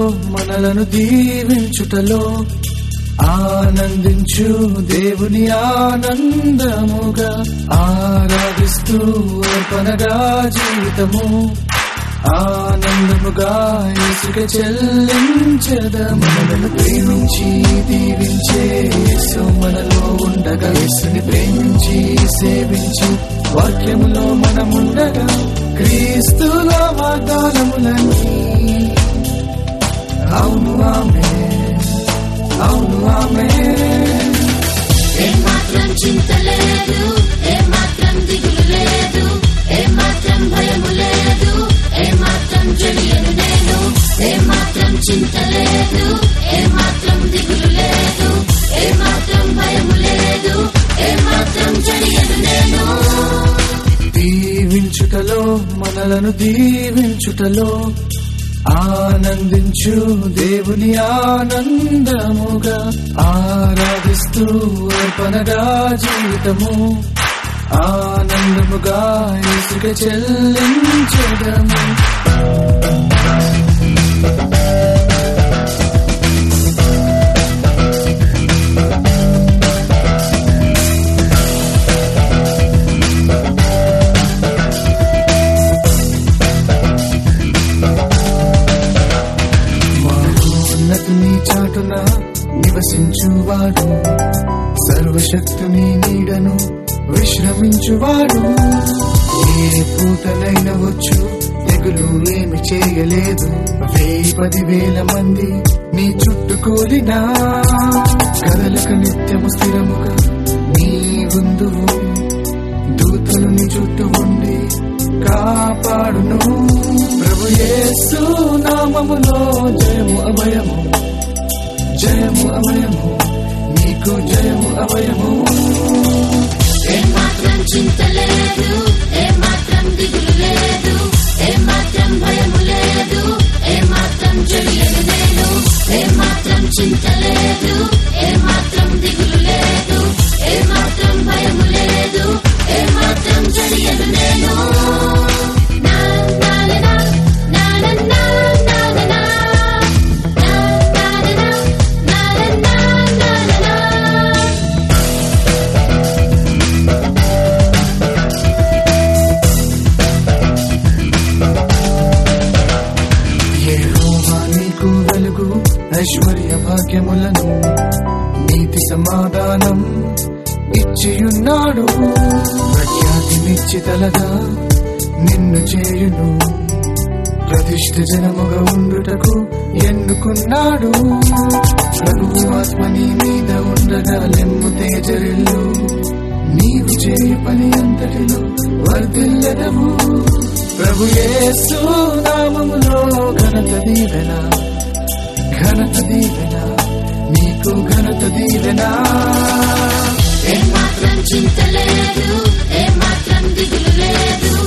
మనలను దీవించుటలో ఆనందించు దేవుని ఆనందముగా ఆరాధిస్తూ అర్పణగా జీవితము ఆనందముగా యేసుక చెల్లించద మనలను ప్రేమించి దీవించే యేసు మనలో ఉండగా యేసుని ప్రేమించి సేవించి వాక్యములో మనముండగా క్రీస్తుల వాగ్దానములన్నీ అవును ఆమె అవును ఆమె ఏమాత్రం చింత లేదు ఏమాత్రం దిగులు లేదు ఏమాత్రం భయము లేదు ఏమాత్రం జడియను నేను ఏమాత్రం చింత లేదు ఏమాత్రం దిగులు లేదు ఏమాత్రం భయము లేదు ఏమాత్రం జడియను నేను దీవించుటలో మనలను దీవించుటలో ఆనందించు దేవుని ఆనందముగా ఆరాధిస్తూ అర్పణగా జీవితము ఆనందముగా ఇసుక చెల్లించడము మహోన్నతుని చాటున నివసించువాడు సర్వశక్తుని నీడను విశ్రమించువాడు ఏ పూటనైన వచ్చు తెగులు ఏమి చేయలేదు వెయ్యి పదివేల మంది నీ చుట్టూ కూలినా కదలకు నిత్యము స్థిరముగా నీ ఉందువు దూతలు నీ చుట్టూ ఉండి కాపాడును ప్రభు యేసు నామములో జయము అభయము జయము అభయము నీకు జయము అభయము ఏమాత్రం చింత లేదు ఏమాత్రం దిగులు లేదు ఏమాత్రం భయము లేదు ఏమాత్రం జడియను నేను ఏమాత్రం చింత లేదు ఏమాత్రం దిగులు లేదు ఏమాత్రం భయము లేదు ఏమాత్రం జడియను నేను నా నా నా నా నా నా నా నా నా నా నా నా నా నా యెహోవా నీకు వెలుగు ఐశ్వర్య భాగ్యములను నీతి సమాధానం ఇచ్చియున్నాడు ప్రఖ్యాతి నిశ్చితలగా నిన్ను చేయును ప్రతిష్ఠ జనముగా ఉండుటకు ఎన్నుకున్నాడు ప్రభువు ఆత్మ నీ మీద ఉండగా లెమ్ము తేజరిల్లు నీవు చేయ పని అంతటిలో వర్ధిల్లదము ప్రభు యేసు నామములో ఘనత దీవెన ఘనత దీవెన నీకు ఘనత దీవెన ఏమాత్రం చింత లేదు ఏమాత్రం దిగులు లేదు